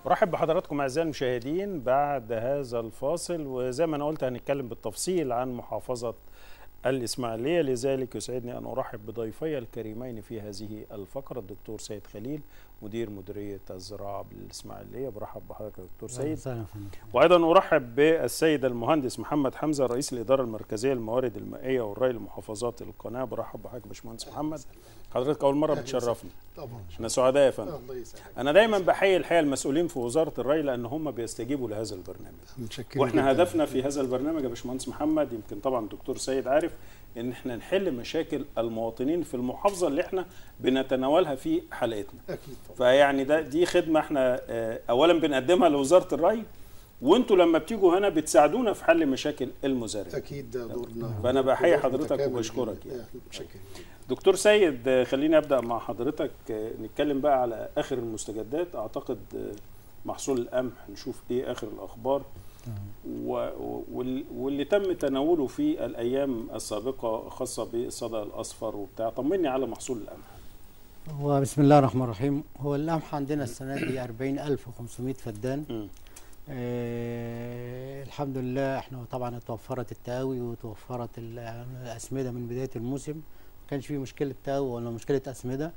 ارحب بحضراتكم اعزائي المشاهدين بعد هذا الفاصل وزي ما انا قلت هنتكلم بالتفصيل عن محافظه الاسماعيليه لذلك يسعدني ان ارحب بضيفي الكريمين في هذه الفقره الدكتور سيد خليل مدير مديريه الزراعه بالاسماعيليه برحب بحضرتك يا دكتور سيد وايضا ارحب بالسيد المهندس محمد حمزه رئيس الاداره المركزيه للموارد المائيه والري لمحافظات القناه برحب بحضرتك يا باشمهندس محمد حضرتك اول مره بتشرفني طبعا احنا سعداء يا فندم الله يسعدك انا دايما بحيي الحقيقه المسؤولين في وزاره الري لان هم بيستجيبوا لهذا البرنامج متشكرين واحنا جداً. هدفنا في هذا البرنامج يا باشمهندس محمد يمكن طبعا الدكتور سيد عارف ان احنا نحل مشاكل المواطنين في المحافظه اللي احنا بنتناولها في حلقتنا اكيد طبعا فيعني ده دي خدمه احنا آه، اولا بنقدمها لوزاره الري وانتوا لما بتيجوا هنا بتساعدونا في حل مشاكل المزارعين اكيد ده دورنا فأنا بحيي دور حضرتك متكامل وبشكرك جداً. يعني. متشكرين دكتور سيد آه، خليني ابدا مع حضرتك آه، نتكلم بقى على اخر المستجدات اعتقد آه، محصول القمح نشوف ايه اخر الاخبار و- وال- واللي تم تناوله في الايام السابقه خاصه بالصدى الاصفر وبتاع طمني على محصول القمح هو بسم الله الرحمن الرحيم هو القمح عندنا السنة دي 40500 فدان مم. آه الحمد لله احنا طبعا اتوفرت التقاوي وتوفرت ال- الأسمدة من بداية الموسم ما كانش فيه مشكلة تقاوي ولا مشكلة أسمدة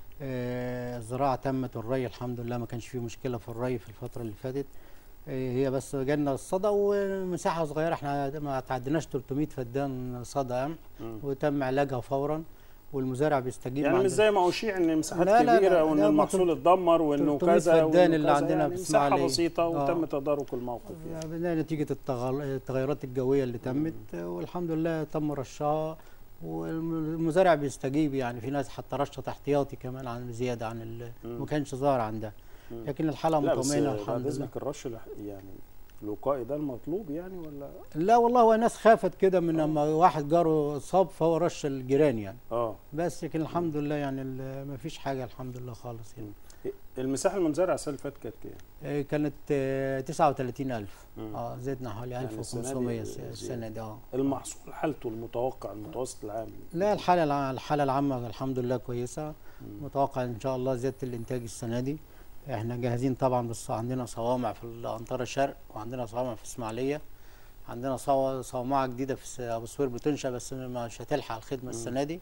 آه الزراعة تمت والري الحمد لله ما كانش فيه مشكلة في الري في الفترة اللي فاتت آه هي بس جالنا الصدى ومساحة صغيرة احنا ما تعديناش 300 فدان صدى قمح مم. وتم علاجها فورا والمزارع بيستجيب يعني ما مش عنده- زي ما اشيع ان مساحات لا، لا، لا، كبيره وان لا، ما المحصول اتدمر وانه 300 كذا فدان وإنه اللي كذا، عندنا يعني في مساحه إسماعيلية. بسيطه آه. وتم تدارك الموقف يعني. بدأنا نتيجة التغل- التغيرات الجوية اللي تمت والحمد لله تم رشها والمزارع بيستجيب يعني في ناس حتى رشت احتياطي كمان عن زيادة عن ال- مم. ما كانش ظاهر عندها مم. لكن الحالة لا بس مطمئنة بعد الحمد لله اذنك الرش الح- يعني الوقائي ده المطلوب يعني ولا لا والله هو ناس خافت كده من لما واحد جاره اتصاب فهو رش الجيران يعني اه بس لكن الحمد لله يعني ال- ما فيش حاجة الحمد لله خالص يعني المساحه المنزرعه السنه اللي فاتت كانت كام؟ آه، كانت آه، 39000 مم. اه زدنا حوالي يعني 1500 السنة دي السنة دي اه المحصول حالته المتوقع المتوسط العام لا الحالة الع- الحالة العامة الحمد لله كويسة مم. متوقع ان شاء الله زيادة الانتاج السنة دي احنا جاهزين طبعا بس عندنا صوامع في الانطرة الشرق وعندنا صوامع في اسماعيلية عندنا صوا- صومعة جديدة في س- ابو سوير بتنشأ بس مش هتلحق الخدمة السنة دي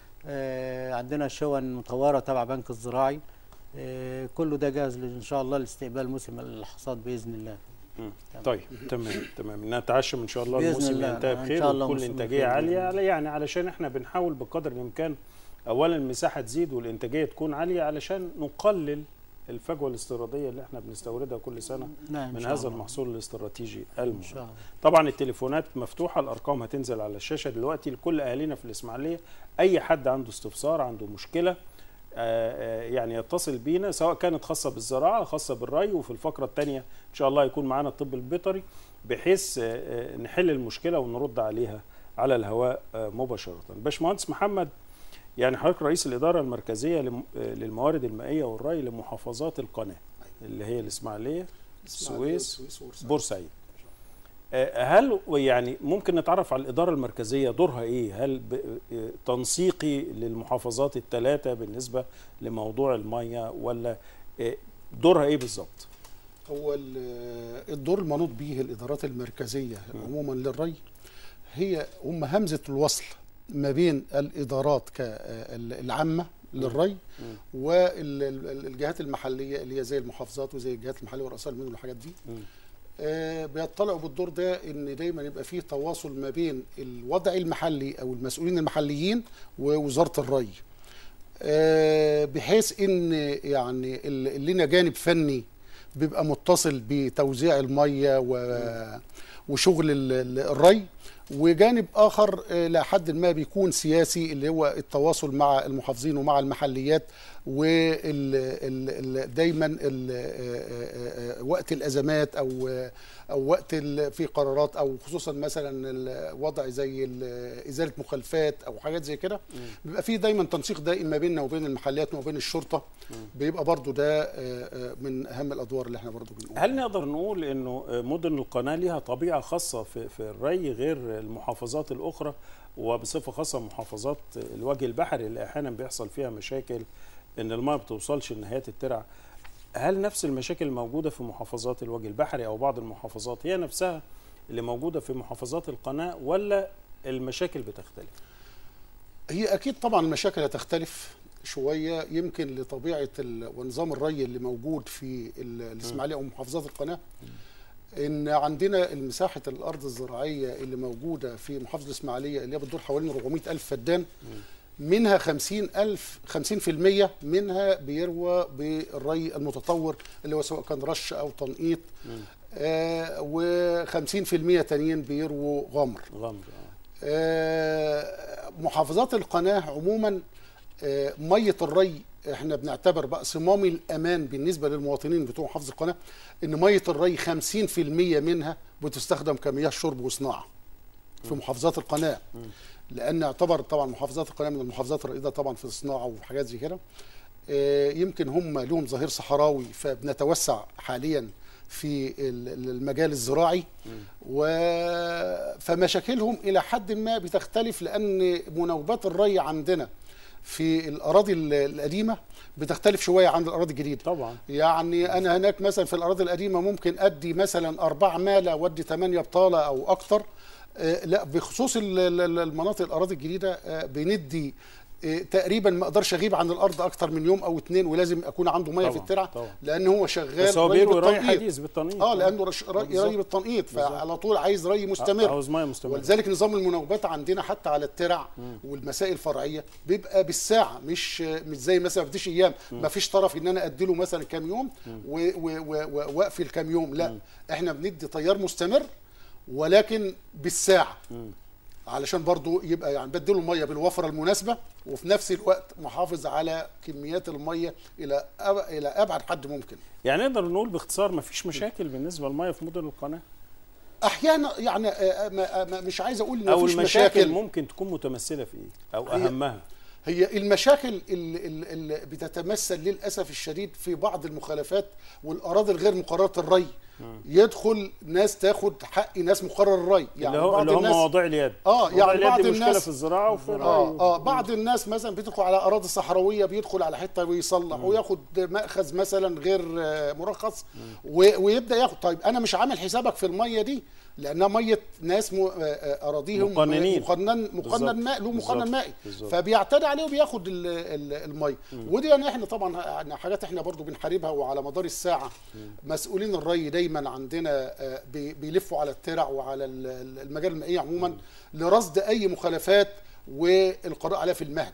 آه عندنا شون مطورة تبع بنك الزراعي آه كله ده جاهز ان شاء الله لاستقبال موسم الحصاد باذن الله مم. تمام. طيب تمام تمام نتعشم ان شاء الله بإذن الموسم الله. ينتهي إن بخير شاء الله وكل موسم انتاجيه بخير عاليه بإذن الله. يعني علشان احنا بنحاول بقدر الامكان اولا المساحه تزيد والانتاجيه تكون عاليه علشان نقلل الفجوه الاستيراديه اللي احنا بنستوردها كل سنه نعم إن من شاء هذا الله. المحصول الاستراتيجي ان المهم شاء الله طبعا التليفونات مفتوحه الارقام هتنزل على الشاشه دلوقتي لكل اهالينا في الاسماعيليه اي حد عنده استفسار عنده مشكله آه، آه، يعني يتصل بينا سواء كانت خاصه بالزراعه خاصه بالري وفي الفقره الثانيه ان شاء الله يكون معانا الطب البيطري بحيث آه، آه، نحل المشكله ونرد عليها على الهواء آه، مباشره باشمهندس محمد يعني حضرتك رئيس الاداره المركزيه لم- آه، للموارد المائيه والري لمحافظات القناه اللي هي الاسماعيليه السويس وبورسعيد. بورسعيد آه، هل يعني ممكن نتعرف على الإدارة المركزية دورها إيه؟ هل ب- آه، تنسيقي للمحافظات الثلاثة بالنسبة لموضوع المية ولا آه، دورها إيه بالظبط؟ هو ال- الدور المنوط به الادارات المركزيه عموما للري هي هم همزه الوصل ما بين الادارات ك- العامه للري والجهات المحليه اللي هي زي المحافظات وزي الجهات المحليه ورؤساء المدن والحاجات دي مم. آه، بيطلعوا بالدور ده ان دايما يبقى فيه تواصل ما بين الوضع المحلي او المسؤولين المحليين ووزاره الري آه، بحيث ان يعني ال- اللي لنا جانب فني بيبقى متصل بتوزيع الميه و- وشغل ال- ال- الري وجانب اخر آه، لحد ما بيكون سياسي اللي هو التواصل مع المحافظين ومع المحليات ودايما وقت الازمات او او وقت ال- في قرارات او خصوصا مثلا الوضع زي ال- ازاله مخالفات او حاجات زي كده بيبقى في دايما تنسيق دائم ما بيننا وبين المحليات وما بين الشرطه بيبقى برضو ده آه، آه، من اهم الادوار اللي احنا برضو بنقول هل نقدر نقول إنه آه، مدن القناة ليها طبيعة خاصة في, في الري غير المحافظات الأخرى وبصفة خاصة محافظات الوجه البحري اللي أحيانا بيحصل فيها مشاكل إن الماء ما بتوصلش لنهايات الترع هل نفس المشاكل الموجوده في محافظات الوجه البحري او بعض المحافظات هي نفسها اللي موجوده في محافظات القناه ولا المشاكل بتختلف هي اكيد طبعا المشاكل هتختلف شويه يمكن لطبيعه ال... ونظام الري اللي موجود في ال- الاسماعيليه او محافظات القناه ان عندنا مساحه الارض الزراعيه اللي موجوده في محافظه الاسماعيليه اللي هي بتدور حوالين 400 الف فدان منها 50 ألف 50% منها بيروى بالري المتطور اللي هو سواء كان رش أو تنقيط آه و50% تانيين بيرووا غمر غمر آه. آه، محافظات القناة عموما آه، مية الري احنا بنعتبر بقى صمام الأمان بالنسبة للمواطنين بتوع محافظة القناة إن مية الري 50% منها بتستخدم كمياه شرب وصناعة في محافظات القناة لأن يعتبر طبعا محافظات القناة من المحافظات الرائدة طبعا في الصناعة وحاجات زي كده آه، يمكن هم لهم ظهير صحراوي فبنتوسع حاليا في ال- ال- المجال الزراعي و فمشاكلهم الى حد ما بتختلف لان مناوبات الري عندنا في الاراضي ال- القديمه بتختلف شويه عن الاراضي الجديده طبعا يعني انا هناك مثلا في الاراضي القديمه ممكن ادي مثلا أربعة ماله وادي ثمانية بطاله او اكتر آه، لا بخصوص ال- ال- المناطق الاراضي الجديده آه، بندي آه، تقريبا ما اقدرش اغيب عن الارض اكتر من يوم او اتنين ولازم اكون عنده ميه في طبعاً، الترعه طبعاً. لان هو شغال بس هو ري بيروي ري بالتنقيط. حديث بالتنقيط اه لانه رش ري, بالظبط. ري بالتنقيط بالظبط. فعلى طول عايز ري مستمر عاوز ميه مستمره ولذلك نظام المناوبات عندنا حتى على الترع والمسائل الفرعيه بيبقى بالساعه مش مش زي مثلا ما فيش ايام ما فيش طرف ان انا ادي له مثلا كام يوم و- و- و- و- واقفل كام يوم لا احنا بندي تيار مستمر ولكن بالساعه علشان برضو يبقى يعني بديله الميه بالوفره المناسبه وفي نفس الوقت محافظ على كميات الميه الى أب... الى ابعد حد ممكن يعني نقدر نقول باختصار ما فيش مشاكل بالنسبه للميه في مدن القناه احيانا يعني آه، ما- ما- مش عايز اقول ان او مفيش المشاكل مشاكل ممكن تكون متمثله في ايه او هي- اهمها هي المشاكل اللي, اللي اللي بتتمثل للاسف الشديد في بعض المخالفات والاراضي الغير مقرره الري يدخل ناس تاخد حق ناس مقرر الري اللي هو بعض اللي هم الناس مواضيع اليد آه، مواضيع يعني اليد بعض دي مشكله الناس- في الزراعه وفي الري اه اه بعض الناس مثلا بتدخل على اراضي صحراويه بيدخل على حته ويصلح وياخد ماخذ مثلا غير آه، مرخص و- ويبدا ياخد طيب انا مش عامل حسابك في الميه دي لانها ميه ناس م- آه، آه، اراضيهم مقننين. مقنن بالظبط. مقنن ماء له مقنن بالظبط. مائي بالظبط. فبيعتدي عليه وبياخد ال- ال- الميه ودي يعني احنا طبعا يعني حاجات احنا برضو بنحاربها وعلى مدار الساعه مسؤولين الري دايما عندنا آه، بي- بيلفوا على الترع وعلى ال- ال- المجال المائي عموما لرصد اي مخالفات والقضاء عليها في المهد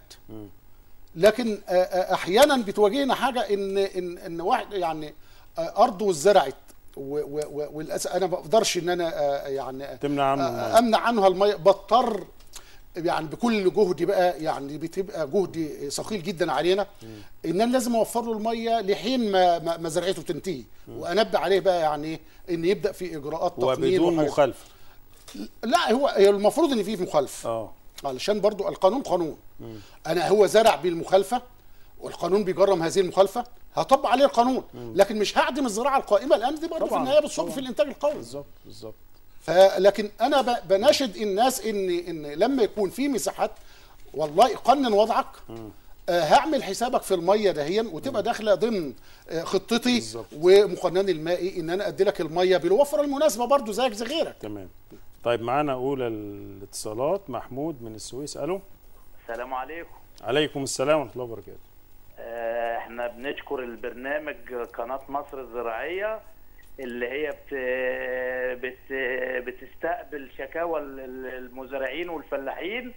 لكن آه، آه، احيانا بتواجهنا حاجه ان ان ان واحد يعني آه، ارضه اتزرعت و- و- و- وللاسف انا ما بقدرش ان انا آه، يعني تمنع عنه آه، المية. امنع عنها الميه بضطر يعني بكل جهدي بقى يعني بتبقى جهدي ثقيل جدا علينا ان انا لازم اوفر له الميه لحين ما ما ما زرعته تنتهي وانبه عليه بقى يعني إيه؟ ان يبدا في اجراءات تقنين وبدون وحاجات. مخالفه لا هو هي المفروض ان في مخالفه اه علشان برضو القانون قانون انا هو زرع بالمخالفه والقانون بيجرم هذه المخالفه هطبق عليه القانون لكن مش هعدم الزراعه القائمه لان دي برضو في طبعاً، النهايه بتصب طبعاً. في الانتاج القومي بالظبط بالظبط فلكن انا ب- بناشد الناس ان ان لما يكون في مساحات والله قنن وضعك آه، هعمل حسابك في الميه دهيا وتبقى داخله ضمن آه، خطتي بالظبط. ومقنني المائي ان انا ادي لك الميه بالوفره المناسبه برضو زيك زي غيرك تمام طيب معانا اولى الاتصالات محمود من السويس الو السلام عليكم عليكم السلام ورحمه الله وبركاته آه، احنا بنشكر البرنامج قناة مصر الزراعية اللي هي بت... بت... بتستقبل شكاوى ال- ال- المزارعين والفلاحين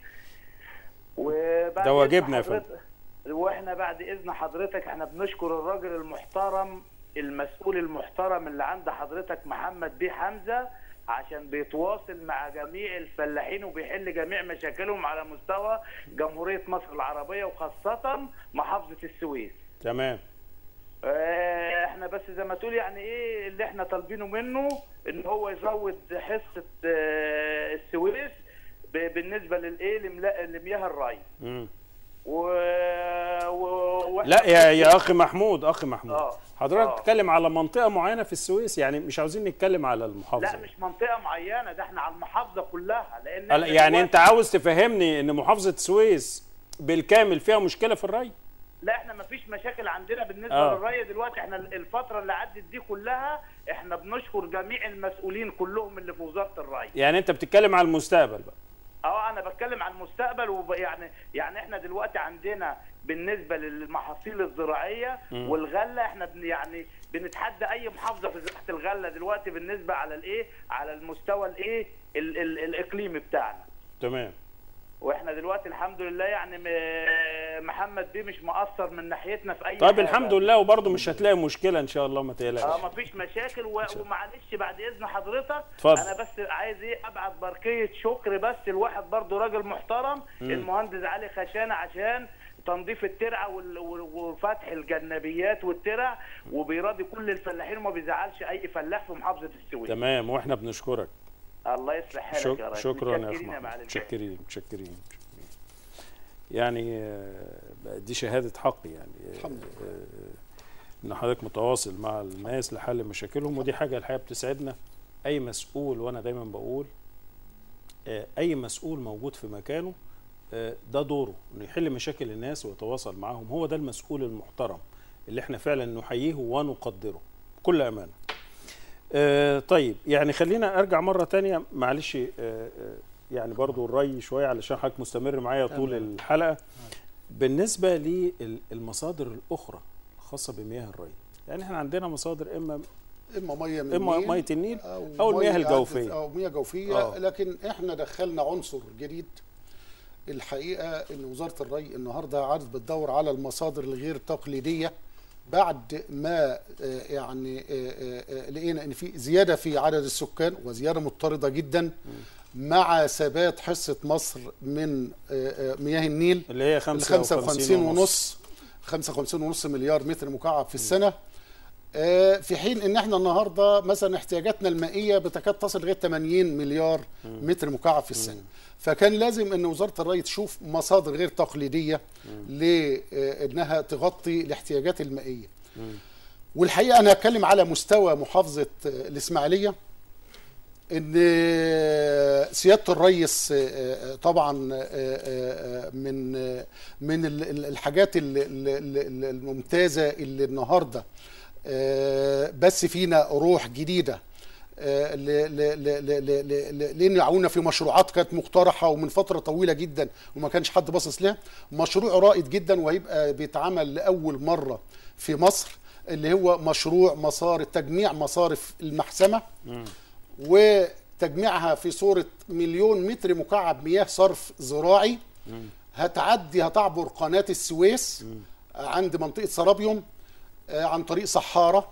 وبعد ده إذن واجبنا يا حضرتك- واحنا بعد اذن حضرتك احنا بنشكر الراجل المحترم المسؤول المحترم اللي عند حضرتك محمد بيه حمزه عشان بيتواصل مع جميع الفلاحين وبيحل جميع مشاكلهم على مستوى جمهوريه مصر العربيه وخاصه محافظه السويس. تمام آه، احنا بس زي ما تقول يعني ايه اللي احنا طالبينه منه ان هو يزود حصه آه، السويس ب- بالنسبه للايه لملا- لمياه الري. مم. و... و... وإحنا لا يا يا اخي محمود اخي محمود آه. حضرتك آه. بتتكلم على منطقه معينه في السويس يعني مش عاوزين نتكلم على المحافظه لا مش منطقه معينه ده احنا على المحافظه كلها لان لا، إحنا يعني انت دلوقتي- عاوز تفهمني ان محافظه السويس بالكامل فيها مشكله في الري لا احنا ما فيش مشاكل عندنا بالنسبه آه. آه. للري دلوقتي احنا الفتره اللي عدت دي كلها احنا بنشكر جميع المسؤولين كلهم اللي في وزاره الري يعني انت بتتكلم على المستقبل بقى اه انا بتكلم عن المستقبل ويعني يعني احنا دلوقتي عندنا بالنسبه للمحاصيل الزراعيه مم. والغله احنا بن يعني بنتحدى اي محافظه في زراعه الغله دلوقتي بالنسبه على الايه على المستوى الايه ال- ال- الاقليمي بتاعنا تمام واحنا دلوقتي الحمد لله يعني م- محمد بيه مش مقصر من ناحيتنا في اي طيب حاجة. الحمد لله وبرضه مش هتلاقي مشكله ان شاء الله ما تقلقش اه مفيش مشاكل و... ومعلش بعد اذن حضرتك اتفضل. انا بس عايز ايه ابعت برقيه شكر بس لواحد برضو راجل محترم المهندس علي خشانه عشان تنظيف الترعه وال... وال- وفتح الجنبيات والترع وبيراضي كل الفلاحين وما بيزعلش اي فلاح في محافظه السويس تمام واحنا بنشكرك الله يصلح حالك يا شك... ريس شكرا يا اخ متشكرين محمد معالي الباشا. متشكرين متشكرين متشكرين. يعني آه، دي شهاده حق يعني الحمد آه، ان حضرتك متواصل مع الناس لحل مشاكلهم ودي حاجه الحقيقه بتسعدنا اي مسؤول وانا دايما بقول آه، اي مسؤول موجود في مكانه آه، ده دوره انه يحل مشاكل الناس ويتواصل معاهم هو ده المسؤول المحترم اللي احنا فعلا نحييه ونقدره بكل امانه آه، طيب يعني خلينا ارجع مره تانية معلش آه، آه، يعني برضو الري شويه علشان حضرتك مستمر معايا طول تمام. الحلقه بالنسبه للمصادر الاخرى الخاصه بمياه الري يعني احنا عندنا مصادر اما اما ميه من اما النيل ميه النيل او, أو المياه مية الجوفية. او مياه جوفيه آه. لكن احنا دخلنا عنصر جديد الحقيقه ان وزاره الري النهارده عادت بتدور على المصادر الغير تقليديه بعد ما آه، يعني آه، آه، آه، لقينا ان في زياده في عدد السكان وزياده مضطرده جدا مع ثبات حصه مصر من آه، آه، مياه النيل اللي هي ال 55 55 ونص ونص 55 ونص مليار متر مكعب في السنه آه، في حين ان احنا النهارده مثلا احتياجاتنا المائيه بتكاد تصل لغايه 80 مليار متر مكعب في السنه فكان لازم ان وزاره الري تشوف مصادر غير تقليديه لانها تغطي الاحتياجات المائيه والحقيقه انا هتكلم على مستوى محافظه آه، الاسماعيليه ان سياده الرئيس آه، طبعا آه، آه، من آه، من ال- ال- الحاجات ال- ال- ال- الممتازه اللي النهارده آه، بس فينا روح جديده آه، ل- ل- ل- ل- ل- ل- لان يعونا في مشروعات كانت مقترحه ومن فتره طويله جدا وما كانش حد باصص لها مشروع رائد جدا وهيبقى بيتعمل لاول مره في مصر اللي هو مشروع مصارف تجميع مصارف المحسمه وتجميعها في صورة مليون متر مكعب مياه صرف زراعي هتعدي هتعبر قناة السويس عند منطقة سرابيوم آه، عن طريق صحارة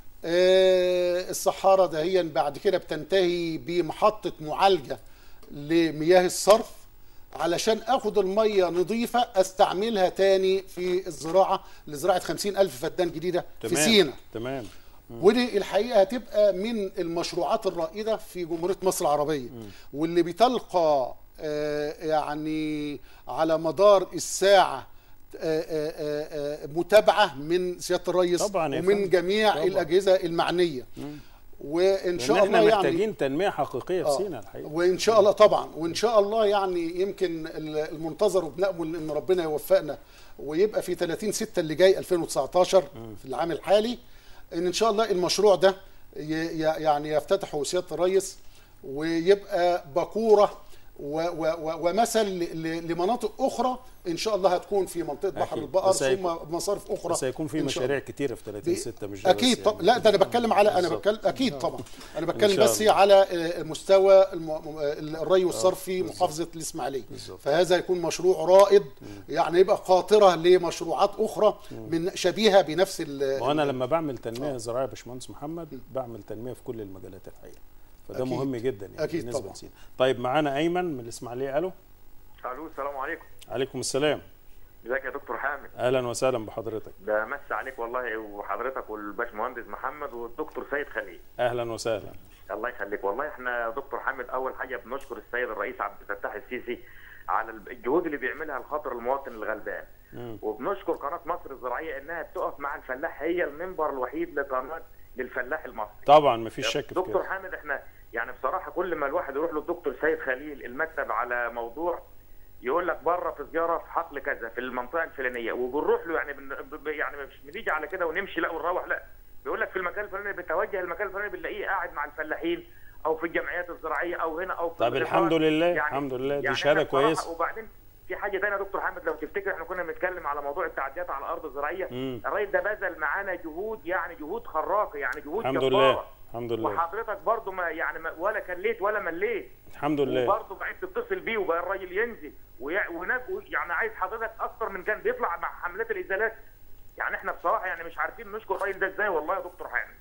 آه، الصحارة دهيا بعد كده بتنتهي بمحطة معالجة لمياه الصرف علشان اخد المية نظيفة استعملها تاني في الزراعة لزراعة خمسين ألف فدان جديدة في تمام سينا تمام ودي الحقيقه هتبقى من المشروعات الرائده في جمهوريه مصر العربيه واللي بتلقى آه، يعني على مدار الساعه آه، آه، آه، آه، متابعه من سياده الرئيس طبعاً يا ومن فندم. جميع طبعاً. الاجهزه المعنيه وان لان شاء احنا الله يعني محتاجين تنميه حقيقيه في آه. سينا الحقيقه وان شاء الله طبعا وان شاء الله يعني يمكن ال- المنتظر وبنامل ان ربنا يوفقنا ويبقى في 30 6 اللي جاي 2019 في العام الحالي ان ان شاء الله المشروع ده ي- ي- يعني يفتتحه سياده الرئيس ويبقى باكوره و- و- و- ومثل ل- ل- لمناطق اخرى ان شاء الله هتكون في منطقه بحر أكيد. البقر بس هيكون- ثم مصارف اخرى بس هيكون في إن شاء مشاريع كتيره في 30 بي- 6 مش ده اكيد بس طب يعني. لا ده انا بتكلم على انا بالظبط. بتكلم اكيد طبعا انا إن بتكلم شاء بس الله. على آه، مستوى الم- م- الري والصرف في محافظه الاسماعيليه بالظبط. فهذا يكون مشروع رائد يعني يبقى قاطره لمشروعات اخرى من شبيهه بنفس ال- وانا لما بعمل تنميه زراعيه يا باشمهندس محمد بعمل تنميه في كل المجالات الحقيقه فده أكيد. مهم جدا يعني أكيد بالنسبه طبعا. لسينا طيب معانا ايمن من الاسماعيليه الو الو السلام عليكم عليكم السلام ازيك يا دكتور حامد اهلا وسهلا بحضرتك ده مس عليك والله وحضرتك والباشمهندس محمد والدكتور سيد خليل اهلا وسهلا الله يخليك والله احنا يا دكتور حامد اول حاجه بنشكر السيد الرئيس عبد الفتاح السيسي على الجهود اللي بيعملها لخاطر المواطن الغلبان مم. وبنشكر قناه مصر الزراعيه انها بتقف مع الفلاح هي المنبر الوحيد لقناه للفلاح المصري طبعا مفيش شك في دكتور كده حامد احنا يعني بصراحه كل ما الواحد يروح له الدكتور سيد خليل المكتب على موضوع يقول لك بره في زياره في حقل كذا في المنطقه الفلانيه وبنروح له يعني بن... ب- يعني مش بنيجي على كده ونمشي لا ونروح لا بيقول لك في المكان الفلاني بنتوجه المكان الفلاني بنلاقيه قاعد مع الفلاحين او في الجمعيات الزراعيه او هنا او في طب الإدارات. الحمد لله، الحمد لله، دي يعني شهادة إحنا بصراحة- كويسة. وبعدين في حاجه ثانيه يا دكتور حامد لو تفتكر احنا كنا بنتكلم على موضوع التعديات على الارض الزراعيه مم. الراجل ده بذل معانا جهود يعني جهود خراقه يعني جهود الحمد جبارة. لله الحمد لله وحضرتك برضو ما يعني ما ولا كليت ولا مليت الحمد لله وبرضه بقيت تتصل بيه وبقى الراجل ينزل ويع- وناس يعني عايز حضرتك اكتر من كان بيطلع مع حملات الازالات يعني احنا بصراحه يعني مش عارفين نشكر الراجل ده ازاي والله يا دكتور حامد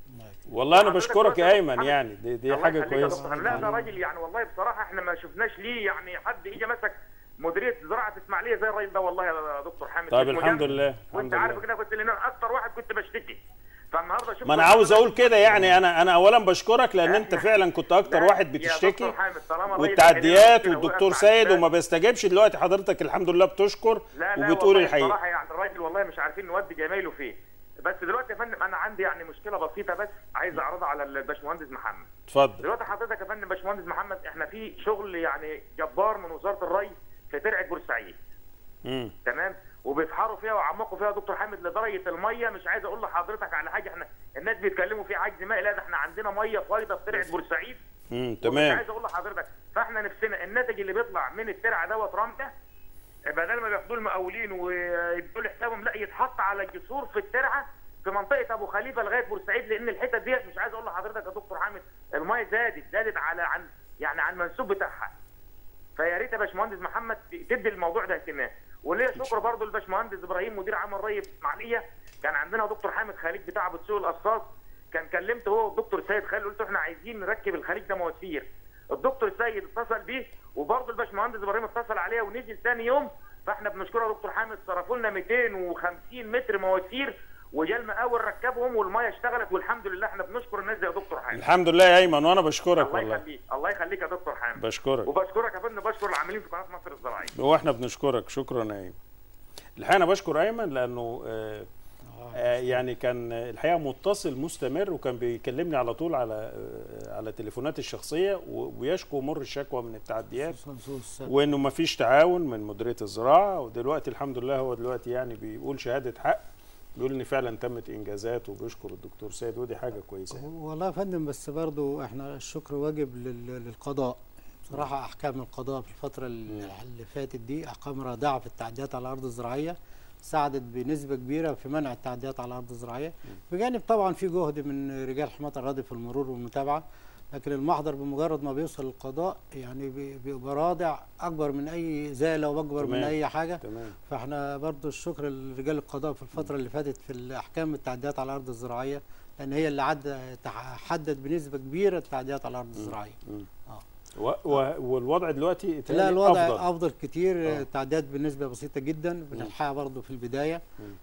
والله انا حضرتك بشكرك يا برضه ايمن حضرتك- يعني دي, دي الله حاجه يخليك يا كويسه دكتور حامد. لا ده راجل يعني والله بصراحه احنا ما شفناش ليه يعني حد اجى مسك مديريه زراعه اسماعيليه زي الراجل ده والله يا دكتور حامد طيب اسمه الحمد جنب. لله وانت الحمد عارف لله كده كنت لان أنا اكتر واحد كنت بشتكي فالنهارده شفت ما انا عاوز اقول كده يعني انا انا اولا بشكرك لان انت إحنا- فعلا كنت اكتر لا، واحد يا بتشتكي دكتور حامد، طالما الراجل والتعديات كده والدكتور وقف مع سيد الناس. وما بيستجيبش دلوقتي حضرتك الحمد لله بتشكر لا لا وبتقول والله الحقيقه بصراحه يعني الراجل والله مش عارفين نودي جمايله فيه بس دلوقتي يا فندم انا عندي يعني مشكله بسيطه بس عايز اعرضها على الباشمهندس محمد اتفضل دلوقتي حضرتك يا فندم باشمهندس محمد احنا في شغل يعني جبار من وزاره الري في ترعه بورسعيد مم. تمام وبيفحروا فيها ويعمقوا فيها يا دكتور حامد لدرجه الميه مش عايز اقول لحضرتك على حاجه احنا الناس بيتكلموا في عجز مائي لا ده احنا عندنا ميه فايضه في ترعه بورسعيد مم. مش تمام عايز اقول لحضرتك فاحنا نفسنا الناتج اللي بيطلع من الترعه دوت رمله بدل ما بياخدوه المقاولين ويدوا له حسابهم لا يتحط على الجسور في الترعه في منطقه ابو خليفه لغايه بورسعيد لان الحتت ديت مش عايز اقول لحضرتك يا دكتور حامد الميه زادت زادت على عن يعني عن المنسوب بتاعها فيا ريت يا باشمهندس محمد تدي الموضوع ده اهتمام وليا شكر برضه للباشمهندس ابراهيم مدير عام الري في اسماعيليه كان عندنا دكتور حامد خليج بتاع بتسوق القصاص كان كلمته هو والدكتور سيد خالد قلت له احنا عايزين نركب الخليج ده مواسير الدكتور سيد اتصل بيه وبرضه الباشمهندس ابراهيم اتصل عليه ونزل ثاني يوم فاحنا بنشكره يا دكتور حامد صرفوا لنا 250 متر مواسير وجا المقاول ركبهم والميه اشتغلت والحمد لله احنا بنشكر الناس دي يا دكتور حامد الحمد لله يا ايمن وانا بشكرك الله والله يخليك الله يخليك يا دكتور حامد بشكرك وبشكرك يا فندم بشكر العاملين في قناه مصر الزراعيه واحنا بنشكرك شكرا يا ايمن الحقيقه انا بشكر ايمن لانه آه آه يعني كان الحقيقه متصل مستمر وكان بيكلمني على طول على آه على تليفوناتي الشخصيه و- ويشكو مر الشكوى من التعديات وانه ما فيش تعاون من مديريه الزراعه ودلوقتي الحمد لله هو دلوقتي يعني بيقول شهاده حق بيقول ان فعلا تمت انجازات وبيشكر الدكتور سيد ودي حاجه كويسه يعني. والله يا فندم بس برضو احنا الشكر واجب لل- للقضاء بصراحة أحكام القضاء في الفترة اللي اللي فاتت دي أحكام رادعة في التعديات على الأرض الزراعية ساعدت بنسبة كبيرة في منع التعديات على الأرض الزراعية بجانب طبعا في جهد من رجال حماية الأراضي في المرور والمتابعة لكن المحضر بمجرد ما بيوصل للقضاء يعني بي- بيبقى رادع أكبر من أي إزالة وأكبر من تمام. أي حاجة تمام فاحنا برضو الشكر لرجال القضاء في الفترة اللي فاتت في الأحكام التعديات على الأرض الزراعية لأن هي اللي عد تح- حدد بنسبة كبيرة التعديات على الأرض الزراعية و و والوضع دلوقتي لا تهيألي الوضع أفضل. أفضل, أفضل كتير آه. التعديات بنسبة بسيطة جدا بنلحقها برضو في البداية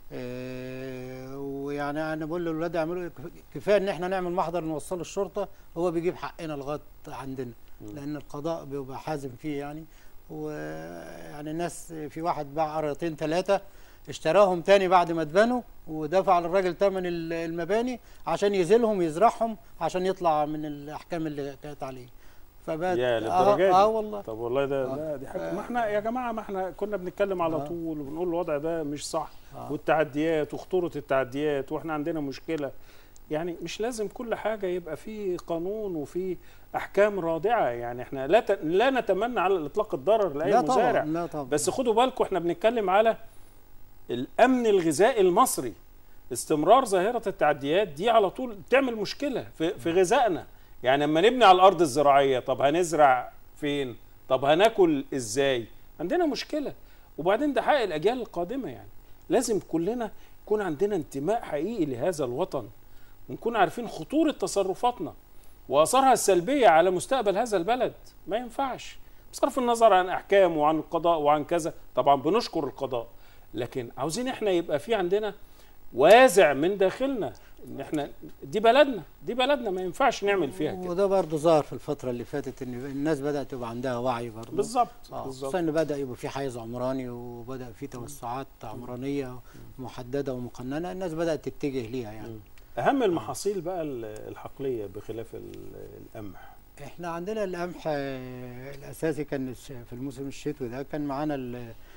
آه ويعني أنا بقول للولاد يعملوا كفاية إن إحنا نعمل محضر نوصله الشرطة هو بيجيب حقنا لغاية عندنا لأن القضاء بيبقى حازم فيه يعني ويعني الناس في واحد باع قريتين ثلاثة اشتراهم تاني بعد ما اتبنوا ودفع للراجل ثمن ال- المباني عشان يزيلهم ويزرعهم عشان يطلع من الأحكام اللي كانت عليه فبقت يا للدرجه دي اه, آه والله طب والله ده آه. لا دي حاجه ما احنا يا جماعه ما احنا كنا بنتكلم على آه. طول وبنقول الوضع ده مش صح آه. والتعديات وخطوره التعديات واحنا عندنا مشكله يعني مش لازم كل حاجه يبقى في قانون وفي احكام رادعه يعني احنا لا ت... لا نتمنى على الاطلاق الضرر لاي لا مزارع طبعا لا طبعا بس خدوا بالكم احنا بنتكلم على الامن الغذائي المصري استمرار ظاهره التعديات دي على طول تعمل مشكله في, في غذائنا يعني لما نبني على الارض الزراعيه طب هنزرع فين طب هناكل ازاي عندنا مشكله وبعدين ده حق الاجيال القادمه يعني لازم كلنا يكون عندنا انتماء حقيقي لهذا الوطن ونكون عارفين خطوره تصرفاتنا واثارها السلبيه على مستقبل هذا البلد ما ينفعش بصرف النظر عن احكام وعن القضاء وعن كذا طبعا بنشكر القضاء لكن عاوزين احنا يبقى في عندنا وازع من داخلنا ان احنا دي بلدنا دي بلدنا ما ينفعش نعمل فيها كده وده برضه ظهر في الفترة اللي فاتت ان الناس بدأت يبقى عندها وعي برضه بالظبط اه بالظبط خصوصا ان بدأ يبقى في حيز عمراني وبدأ في توسعات عمرانية محددة ومقننة الناس بدأت تتجه ليها يعني اهم المحاصيل بقى ال- الحقليه بخلاف ال- القمح احنا عندنا القمح آه، الاساسي كان الش- في الموسم الشتوي ده كان معانا ال-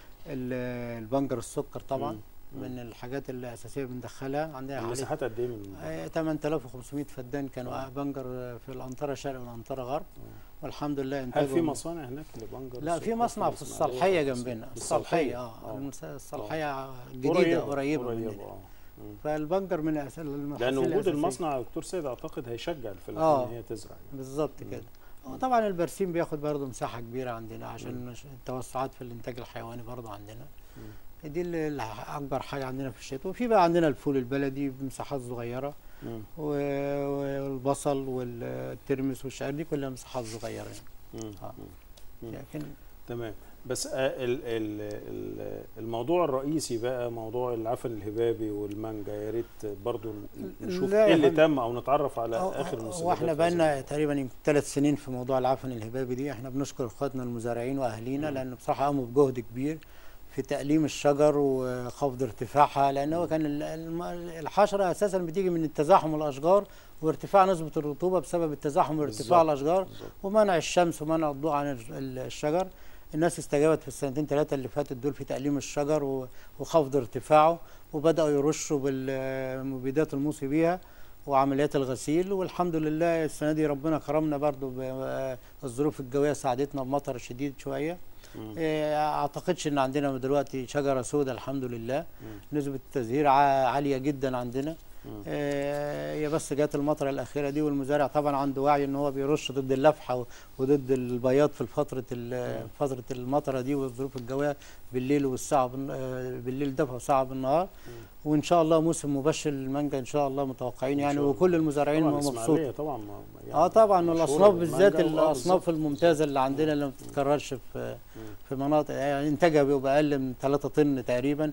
ال- البنجر السكر طبعا مم. من الحاجات الاساسيه بندخلها عندنا حوالي المساحات قد ايه من آه، 8500 فدان كانوا بنجر آه، في الانطره شرق والانطره غرب والحمد لله هل في انتاجهم مصانع هناك لبنجر لا في السكر مصنع في الإسماعيلية؟ الصالحيه جنبنا الصالحية الصالحيه اه آه. المس- الصالحيه جديده قريبة قريبه قريبة مننا اه مم. فالبنجر من أس- المحاصيل لان وجود الأساسية. المصنع يا دكتور سيد اعتقد هيشجع الفلاحين آه. ان هي تزرع يعني. بالظبط كده هو طبعا البرسيم بياخد برضه مساحه كبيره عندنا عشان ش- التوسعات في الانتاج الحيواني برضه عندنا دي اللي اللي اكبر حاجه عندنا في الشتاء وفي بقى عندنا الفول البلدي بمساحات صغيره مم. و- والبصل والترمس والشعير دي كلها مساحات صغيره يعني مم. آه. مم. لكن تمام بس آه، ال- ال- ال- الموضوع الرئيسي بقى موضوع العفن الهبابي والمانجا يا ريت برضو ن- نشوف لا يا ايه اللي فندم. تم او نتعرف على هو- اخر هو المستجدات احنا في بقى هذا لنا تقريبا يمكن ثلاث سنين في موضوع العفن الهبابي دي احنا بنشكر اخواتنا المزارعين واهالينا لان بصراحه قاموا بجهد كبير في تأليم الشجر وخفض ارتفاعها لان هو كان ال- الم- الحشره اساسا بتيجي من التزاحم الاشجار وارتفاع نسبه الرطوبه بسبب التزاحم وارتفاع بالظبط، الاشجار بالظبط. ومنع الشمس ومنع الضوء عن الج- ال- الشجر الناس استجابت في السنتين ثلاثه اللي فاتت دول في تأليم الشجر و- وخفض ارتفاعه وبداوا يرشوا بالمبيدات الموصي بيها وعمليات الغسيل والحمد لله السنه دي ربنا كرمنا برضو بالظروف الجويه ساعدتنا بمطر شديد شويه مم. إيه، اعتقدش ان عندنا دلوقتي شجره سوداء الحمد لله نسبه التزهير ع- عاليه جدا عندنا مم. إيه، هي بس جت المطره الاخيره دي والمزارع طبعا عنده وعي ان هو بيرش ضد اللفحه و- وضد البياض في فتره ال- فتره المطره دي والظروف الجويه بالليل والساعه بالن- آه، بالليل دفع وساعه بالنهار وان شاء الله موسم مبشر للمانجا ان شاء الله متوقعين إن يعني شاء الله. وكل المزارعين طبعا مبسوطين الإسماعيلية طبعا ما- يعني اه طبعا مشهورة والاصناف بالذات بالمانجا. آه، الاصناف بالظبط. الممتازه اللي عندنا اللي ما بتتكررش في في مناطق يعني انتاجها بيبقى اقل من 3 طن تقريبا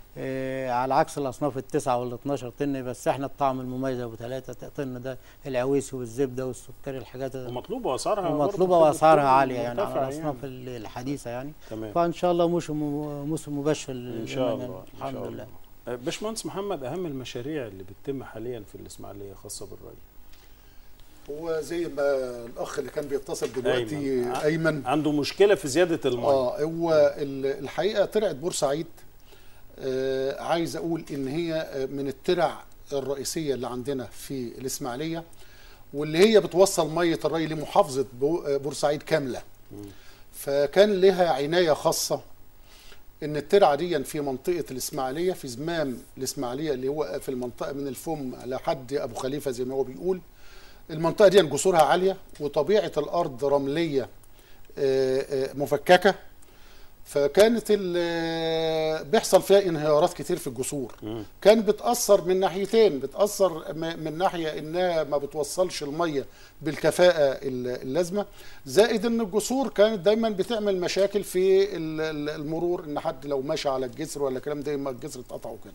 آه على عكس الاصناف التسعه وال 12 طن بس احنا الطعم المميز ابو 3 طن ده العويسي والزبده والسكري الحاجات ومطلوبه واسعارها ومطلوبه برضو واسعارها بتكون عاليه يعني على مرتفعة الاصناف الحديثه يعني تمام فان شاء الله موسم موسم مبشر ان شاء للمانجا. الله إن الحمد شاء لله الله. آه، باشمهندس محمد اهم المشاريع اللي بتتم حاليا في الاسماعيليه خاصه بالري هو زي ما الاخ اللي كان بيتصل دلوقتي أيمن. ايمن, عنده مشكله في زياده الميه اه هو ال- الحقيقه ترعه بورسعيد آه عايز اقول ان هي آه، من الترع الرئيسيه اللي عندنا في الاسماعيليه واللي هي بتوصل ميه الري لمحافظه بو- آه، بورسعيد كامله فكان لها عنايه خاصه ان الترعه دي في منطقه الاسماعيليه في زمام الاسماعيليه اللي هو في المنطقه من الفم لحد ابو خليفه زي ما هو بيقول المنطقه دي جسورها عاليه وطبيعه الارض رمليه آه، آه، مفككه فكانت ال- بيحصل فيها انهيارات كتير في الجسور مم. كان بتاثر من ناحيتين بتاثر م- من ناحيه انها ما بتوصلش الميه بالكفاءه ال- اللازمه زائد ان الجسور كانت دايما بتعمل مشاكل في ال- ال- المرور ان حد لو ماشي على الجسر ولا كلام ده ما الجسر اتقطع وكده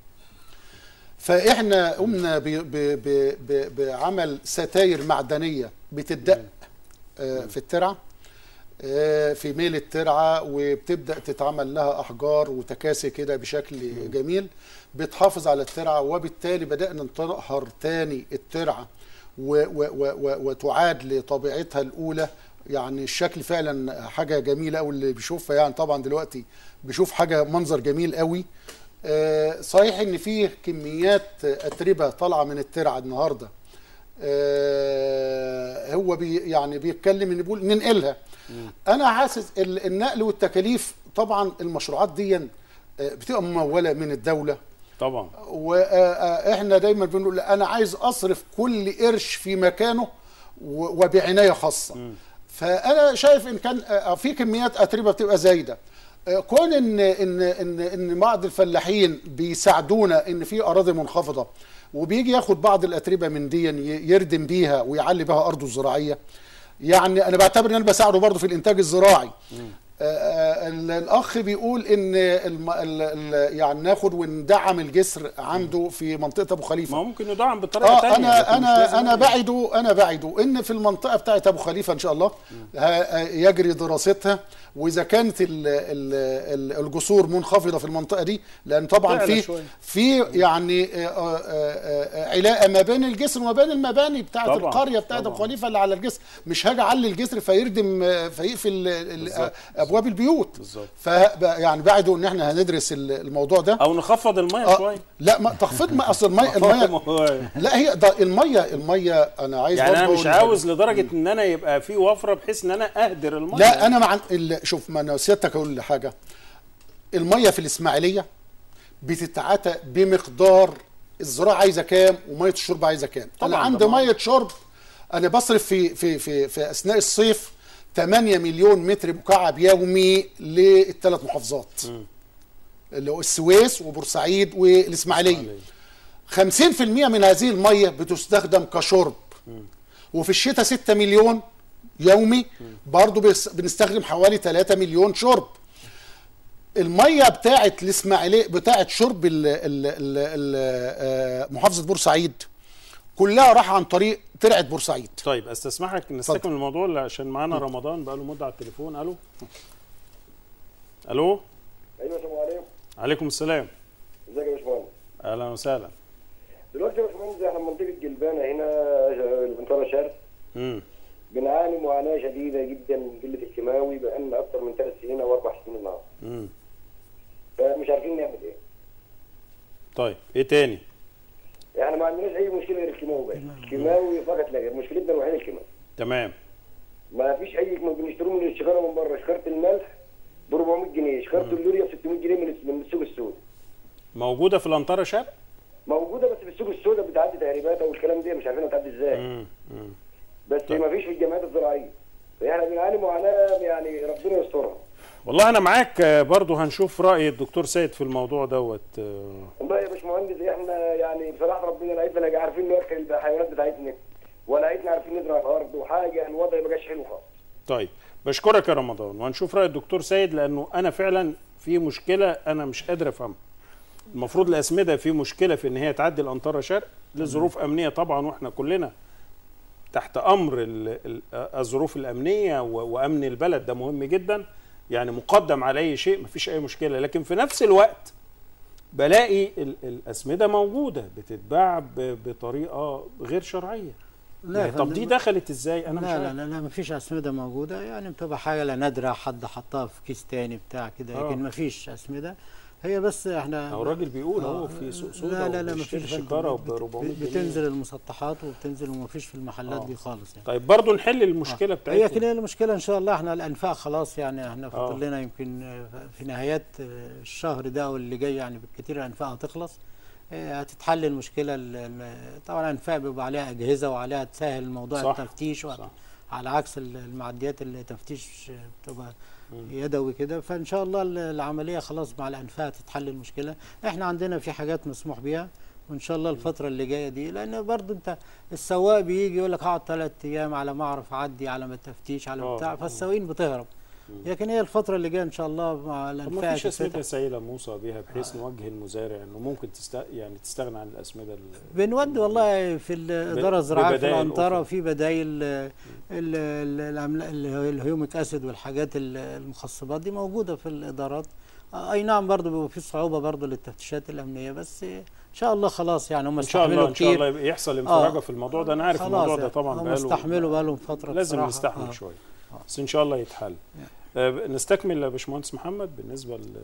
فاحنا قمنا ب- ب- ب- ب- بعمل ستاير معدنيه بتدق آه، في الترعه آه، في ميل الترعه وبتبدا تتعمل لها احجار وتكاسي كده بشكل جميل بتحافظ على الترعه وبالتالي بدانا نطهر تاني الترعه و و و و وتعاد لطبيعتها الاولى يعني الشكل فعلا حاجه جميله قوي اللي بيشوفها يعني طبعا دلوقتي بيشوف حاجه منظر جميل قوي آه، صحيح ان فيه كميات اتربه طالعه من الترعه النهارده آه، هو بي يعني بيتكلم ان بيقول ننقلها انا حاسس ال- النقل والتكاليف طبعا المشروعات دي آه، بتبقى مموله من الدوله طبعا واحنا دايما بنقول لا، انا عايز اصرف كل قرش في مكانه و- وبعنايه خاصه فانا شايف ان كان آه، في كميات اتربه بتبقى زايده آه، كون ان ان ان ان بعض الفلاحين بيساعدونا ان في اراضي منخفضه وبيجي ياخد بعض الاتربه من دي ي- يردم بيها ويعلي بها ارضه الزراعيه يعني انا بعتبر ان انا بساعده برضه في الانتاج الزراعي آه، ال- الاخ بيقول ان الم... ال... ال... يعني ناخد وندعم الجسر عنده في منطقه ابو خليفه ما هو ممكن يدعم بطريقه اه ثانيه انا انا انا بعده انا بعده ان في المنطقه بتاعت ابو خليفه ان شاء الله ه- يجري دراستها واذا كانت ال ال ال الجسور منخفضه في المنطقه دي لان طبعا تعلى في شوية. في يعني آه، آه، آه، علاقه ما بين الجسر وما بين المباني بتاعت طبعاً، القريه بتاعت ابو طبعاً. خليفه اللي على الجسر مش هاجي اعلي الجسر فيردم آه، فيقفل ال- ال- بالظبط. ابواب البيوت بالظبط. ف يعني بعده ان احنا هندرس ال- الموضوع ده او نخفض الميه آه، شويه لا ما تخفيض ما اصل الميه الميه الميه لا هي ده الميه الميه انا عايز يعني انا برضه مش أقول حاجة. عاوز لدرجه ان انا يبقى في وفره بحيث ان انا اهدر الميه لا انا مع ال- شوف ما انا سيادتك اقول حاجه الميه في الاسماعيليه بتتعاتى بمقدار الزراعه عايزه كام وميه الشرب عايزه كام انا طبعاً، عندي طبعاً. ميه شرب انا بصرف في في في في اثناء الصيف 8 مليون متر مكعب يومي للثلاث محافظات اللي هو السويس وبورسعيد والاسماعيليه 50% من هذه الميه بتستخدم كشرب وفي الشتاء 6 مليون يومي برضو بس- بنستخدم حوالي 3 مليون شرب الميه بتاعت الاسماعيليه بتاعت شرب ال ال ال ال آه، محافظه بورسعيد كلها راح عن طريق ترعه بورسعيد طيب استسمحك نستكمل الموضوع عشان معانا رمضان بقاله مده على التليفون الو الو ايوه السلام عليكم عليكم السلام ازيك يا باشمهندس اهلا وسهلا دلوقتي يا باشمهندس احنا في منطقه جلبانه هنا المنطقه شرق امم بنعاني معاناه شديده جدا من قله الكيماوي بقالنا اكثر من ثلاث سنين او اربع سنين النهارده امم فمش عارفين نعمل ايه طيب ايه تاني احنا ما عندناش اي مشكله غير الكيماوي بس الكيماوي فقط لا غير مشكلتنا الوحيده الكيماوي تمام ما فيش اي ما بنشتروه من الشجره من بره شكاره الملح ب 400 جنيه شكاره اللوريا ب 600 جنيه من من السوق السوداء موجوده في الانطره شرق موجوده بس في السوق السوداء بتعدي تهريبات او الكلام ده مش عارفين هتعدي ازاي امم امم بس طيب. ما فيش في الجامعات الزراعيه فاحنا بنعاني معاناه يعني ربنا يسترها والله انا معاك آه، برضو هنشوف راي الدكتور سيد في الموضوع دوت آه، والله يا باشمهندس احنا يعني بصراحه ربنا لا لا عارفين نوكل الحيوانات بتاعتنا ولا عيتنا عارفين نزرع الارض وحاجه الوضع ما بقاش حلو خالص طيب بشكرك يا رمضان وهنشوف راي الدكتور سيد لانه انا فعلا في مشكله انا مش قادر افهمها المفروض الاسمده في مشكله في ان هي تعدي الانطره شرق لظروف امنيه طبعا واحنا كلنا تحت امر ال- ال- الظروف الامنيه و- وامن البلد ده مهم جدا يعني مقدم على اي شيء مفيش اي مشكله لكن في نفس الوقت بلاقي ال- الاسمده موجوده بتتباع ب- بطريقه غير شرعيه لا يا طب دي فندم. دخلت ازاي انا مش لا لا عارف لا لا مفيش اسمده موجوده يعني بتبقى حاجه لا نادره حد حطها في كيس تاني بتاع كده آه. لكن مفيش اسمده هي بس احنا هو الراجل بيقول اهو آه، في سوق سودا لا لا لا وبيشتري مفيش شكاره بت- ب 400 بت- جنيه بتنزل المسطحات وبتنزل ومفيش في المحلات آه. دي خالص يعني طيب برضه نحل المشكله هي بتاعتنا كده المشكله ان شاء الله احنا الانفاق خلاص يعني احنا آه. فاضل لنا يمكن آه، في نهايات آه، الشهر ده واللي جاي يعني بالكثير الانفاق هتخلص آه، هتتحل المشكله ال- ال- طبعا الانفاق بيبقى عليها اجهزه وعليها تسهل موضوع صح، التفتيش وعلى- صح. على عكس ال- المعديات اللي تفتيش آه، بتبقى يدوي كده فان شاء الله ال- العمليه خلاص مع الانفاق تتحل المشكله احنا عندنا في حاجات مسموح بيها وان شاء الله الفتره اللي جايه دي لان برضو انت السواق بيجي يقول لك هقعد ثلاث ايام على ما اعرف اعدي على ما التفتيش على آه. بتاع فالسواقين بتهرب لكن هي الفتره اللي جايه ان شاء الله مع طب الانفاق ما فيش تتفتح. اسمده سائله موصى بيها بحيث نوجه المزارع انه ممكن تست... يعني تستغنى عن الاسمده ال... بنودي والله في الاداره الزراعيه في ببدائل الانطره أخرى. في بدايل آه، ال- ال- الأملا- ال- الهيوميك اسيد والحاجات ال- المخصبات دي موجوده في الادارات آه، اي نعم برضه بيبقى في صعوبه برضه للتفتيشات الامنيه بس آه، ان شاء الله خلاص يعني هم ان شاء الله استحملوا ان شاء كتير الله يحصل انفراجه آه. في الموضوع ده انا عارف خلاص الموضوع ده يعني طبعا هم بقاله استحملوا بقالهم فتره لازم بصراحة. نستحمل آه. شويه بس ان شاء الله يتحل آه نستكمل يا باشمهندس محمد بالنسبه ل...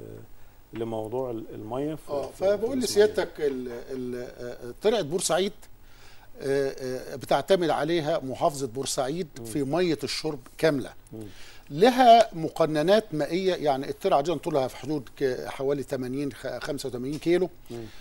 لموضوع ال- الميه في اه في- في فبقول الإسماعيلية. لسيادتك ال- ال- آه، طلعت بورسعيد آه، آه، بتعتمد عليها محافظه بورسعيد في ميه الشرب كامله لها مقننات مائيه يعني الترعه دي طولها في حدود ك- حوالي 80 خ- 85 كيلو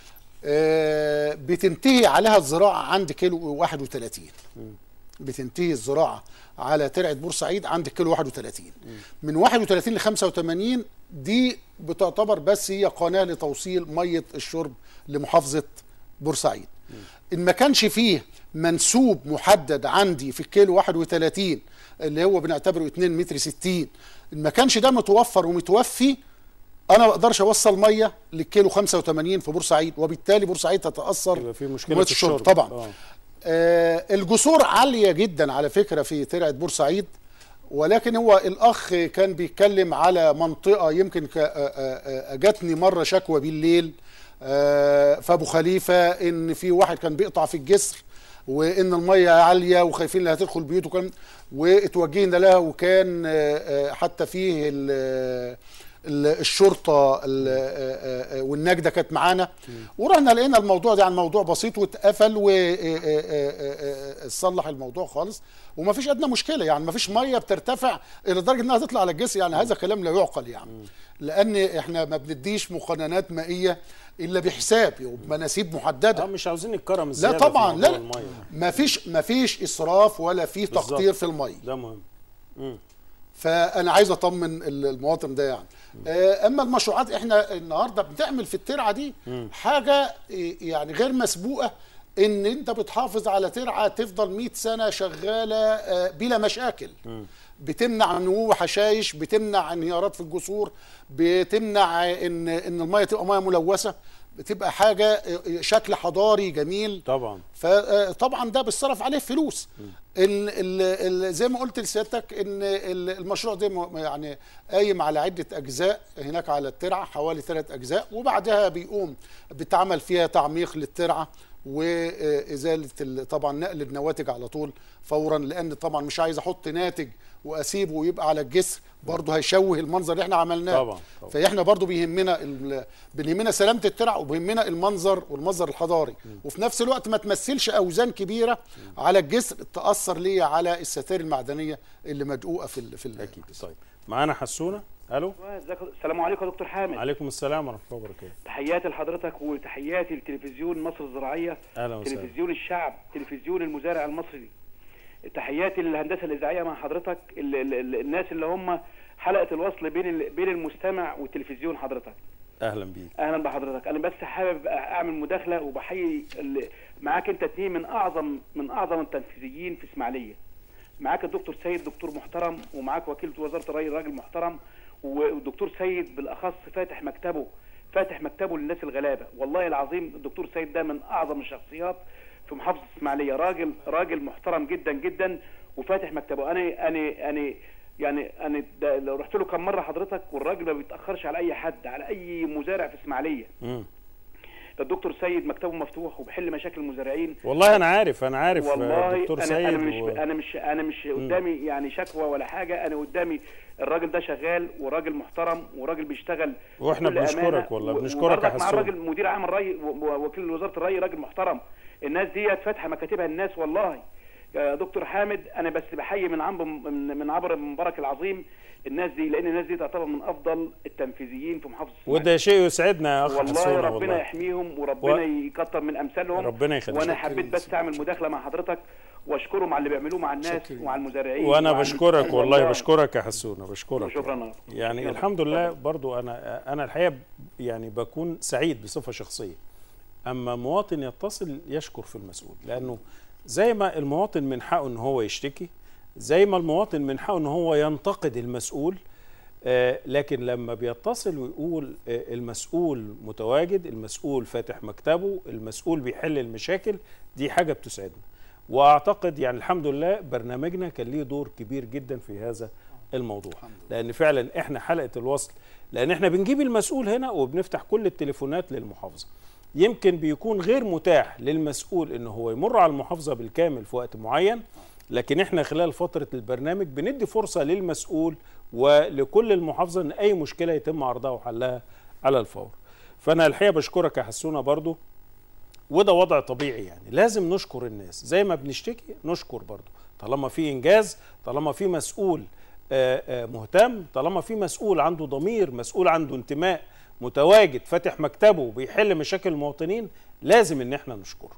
آه، بتنتهي عليها الزراعه عند كيلو 31 بتنتهي الزراعه على ترعه بورسعيد عند كيلو 31 من 31 ل 85 دي بتعتبر بس هي قناه لتوصيل ميه الشرب لمحافظه بورسعيد ان ما كانش فيه منسوب محدد عندي في الكيلو 31 اللي هو بنعتبره 2 متر 60 ما كانش ده متوفر ومتوفي انا ما اقدرش اوصل ميه للكيلو 85 في بورسعيد وبالتالي بورسعيد تتاثر يبقى في مشكله بمية في الشرب طبعا آه. آه الجسور عاليه جدا على فكره في ترعه بورسعيد ولكن هو الاخ كان بيتكلم على منطقه يمكن ك- آه، آه، آه، جاتني مره شكوى بالليل آه، في ابو خليفه ان في واحد كان بيقطع في الجسر وان الميه عاليه وخايفين انها تدخل بيوته كان واتوجهنا لها وكان آه، آه، حتى فيه ال- ال- الشرطه ال- آه، آه، والنجده كانت معانا ورحنا لقينا الموضوع ده يعني موضوع بسيط واتقفل وصلح الموضوع خالص وما فيش ادنى مشكله يعني ما فيش ميه بترتفع الى درجه انها تطلع على الجسر يعني هذا كلام لا يعقل يعني لان احنا ما بنديش مقننات مائيه الا بحساب وبمناسيب محدده اه مش عاوزين الكرم لا الزياده طبعا في لا موضوع لا. المية. ما فيش ما فيش اسراف ولا في بالظبط. تقطير في الميه ده مهم مم. فانا عايز اطمن ال- المواطن ده يعني آه، اما المشروعات احنا النهارده بنعمل في الترعه دي حاجه إيه، يعني غير مسبوقه ان انت بتحافظ على ترعه تفضل 100 سنه شغاله آه، بلا مشاكل بتمنع نمو حشايش بتمنع انهيارات في الجسور بتمنع ان ان الميه تبقى ميه ملوثه بتبقى حاجه آه، شكل حضاري جميل طبعا فطبعا ده بيتصرف عليه فلوس ال ال ال زي ما قلت لسيادتك ان ال- المشروع ده م- يعني قايم على عده اجزاء هناك على الترعه حوالي ثلاث اجزاء وبعدها بيقوم بتعمل فيها تعميق للترعه وازاله ال- طبعا نقل النواتج على طول فورا لان طبعا مش عايز احط ناتج واسيبه ويبقى على الجسر برضه هيشوه المنظر اللي احنا عملناه طبعا، طبعا. فاحنا برضو بيهمنا ال- بيهمنا سلامه الترع وبيهمنا المنظر والمنظر الحضاري وفي نفس الوقت ما تمثلش اوزان كبيره على الجسر تاثر ليا على الستائر المعدنيه اللي مدقوقه في ال- في ال- اكيد طيب معانا حسونه الو ازيك السلام عليكم يا دكتور حامد عليكم السلام ورحمه الله وبركاته تحياتي لحضرتك وتحياتي لتلفزيون مصر الزراعيه اهلا وسهلا تلفزيون الشعب تلفزيون المزارع المصري تحياتي للهندسه الاذاعيه مع حضرتك ال ال ال الناس اللي هم حلقه الوصل بين ال بين المستمع والتلفزيون حضرتك اهلا بيك اهلا بحضرتك انا بس حابب اعمل مداخله وبحيي ال- معاك انت اتنين من اعظم من اعظم التنفيذيين في اسماعيليه معاك الدكتور سيد دكتور محترم ومعاك وكيل وزاره الري راجل محترم والدكتور سيد بالاخص فاتح مكتبه فاتح مكتبه للناس الغلابه والله العظيم الدكتور سيد ده من اعظم الشخصيات في محافظه اسماعيليه راجل راجل محترم جدا جدا وفاتح مكتبه انا انا انا يعني انا ده لو رحت له كم مره حضرتك والراجل ما بيتاخرش على اي حد على اي مزارع في اسماعيليه مم. الدكتور سيد مكتبه مفتوح وبيحل مشاكل المزارعين والله انا عارف انا عارف آه، والله دكتور انا سيد انا مش و... انا مش انا مش قدامي يعني شكوى ولا حاجه انا قدامي الراجل ده شغال وراجل محترم وراجل بيشتغل واحنا بكل بنشكرك أمانة والله، و- بنشكرك وبرضك يا مع حسون. الراجل مدير عام الري و- و- وكيل وزاره الري راجل محترم الناس ديت فاتحه مكاتبها الناس والله يا دكتور حامد انا بس بحيي من عم من من عبر المبارك العظيم الناس دي لان الناس دي تعتبر من افضل التنفيذيين في محافظه إسماعيلية. وده شيء يسعدنا يا اخ والله حسونه ربنا والله يحميهم وربنا و- يكتر من امثالهم ربنا يخليك. وانا حبيت بس اعمل مداخله مع حضرتك واشكرهم على اللي بيعملوه مع الناس شكراً. ومع المزارعين وانا وعلى- بشكرك والله بشكرك يا حسونه بشكرك شكرا يعني يلا. الحمد لله برضو انا انا الحقيقه يعني بكون سعيد بصفه شخصيه اما مواطن يتصل يشكر في المسؤول لانه زي ما المواطن من حقه ان هو يشتكي زي ما المواطن من حقه ان هو ينتقد المسؤول آه، لكن لما بيتصل ويقول آه، المسؤول متواجد المسؤول فاتح مكتبه المسؤول بيحل المشاكل دي حاجة بتسعدنا واعتقد يعني الحمد لله برنامجنا كان ليه دور كبير جدا في هذا الموضوع لان فعلا احنا حلقة الوصل لان احنا بنجيب المسؤول هنا وبنفتح كل التليفونات للمحافظة يمكن بيكون غير متاح للمسؤول ان هو يمر على المحافظة بالكامل في وقت معين لكن احنا خلال فترة البرنامج بندي فرصة للمسؤول ولكل المحافظة ان اي مشكلة يتم عرضها وحلها على الفور فانا الحقيقة بشكرك يا حسونة برضو وده وضع طبيعي يعني لازم نشكر الناس زي ما بنشتكي نشكر برضو طالما في انجاز طالما في مسؤول آه، آه، مهتم طالما في مسؤول عنده ضمير مسؤول عنده انتماء متواجد فاتح مكتبه بيحل مشاكل المواطنين لازم ان احنا نشكره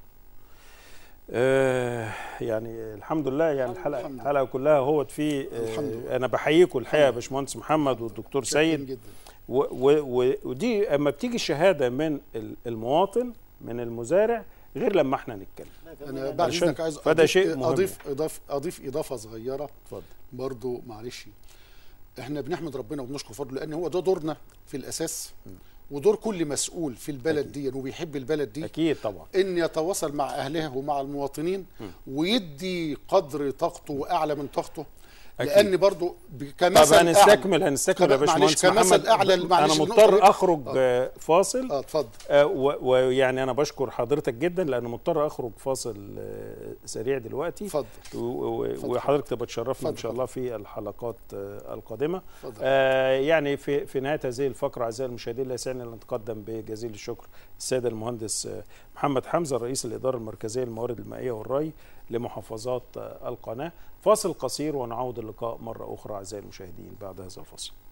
آه، يعني الحمد لله يعني الحلقه الحمد لله. الحلقه كلها هوت في الحمد لله. آه انا بحييكم الحقيقه يا باشمهندس محمد والدكتور سيد جدا و و و ودي اما بتيجي شهاده من ال- المواطن من المزارع غير لما احنا نتكلم انا بعد علشان- اذنك عايز فده أضيف شيء مهم اضيف اضاف اضيف اضافه صغيره اتفضل برضو معلش احنا بنحمد ربنا وبنشكر فضله لان هو ده دورنا في الاساس ودور كل مسؤول في البلد دي وبيحب البلد دي اكيد طبعا ان يتواصل مع اهلها ومع المواطنين ويدي قدر طاقته واعلى من طاقته أكيد. لان برضو ب- طب كمثل هنستكمل هنستكمل يا كم- معلش، باشمهندس كمثل محمد أعلى معلش انا النقطة مضطر دي. اخرج آه، فاصل اه اتفضل آه، و- ويعني انا بشكر حضرتك جدا لان مضطر اخرج فاصل آه، سريع دلوقتي اتفضل و- و- اتفضل. وحضرتك تبقى تشرفنا ان اتفضل. شاء الله في الحلقات آه، القادمه اتفضل. آه، يعني في في نهايه هذه الفقره اعزائي المشاهدين لا يسعني ان نتقدم بجزيل الشكر السيد المهندس آه، محمد حمزه رئيس الاداره المركزيه للموارد المائيه والري لمحافظات آه، القناه فاصل قصير ونعود اللقاء مره اخرى اعزائي المشاهدين بعد هذا الفاصل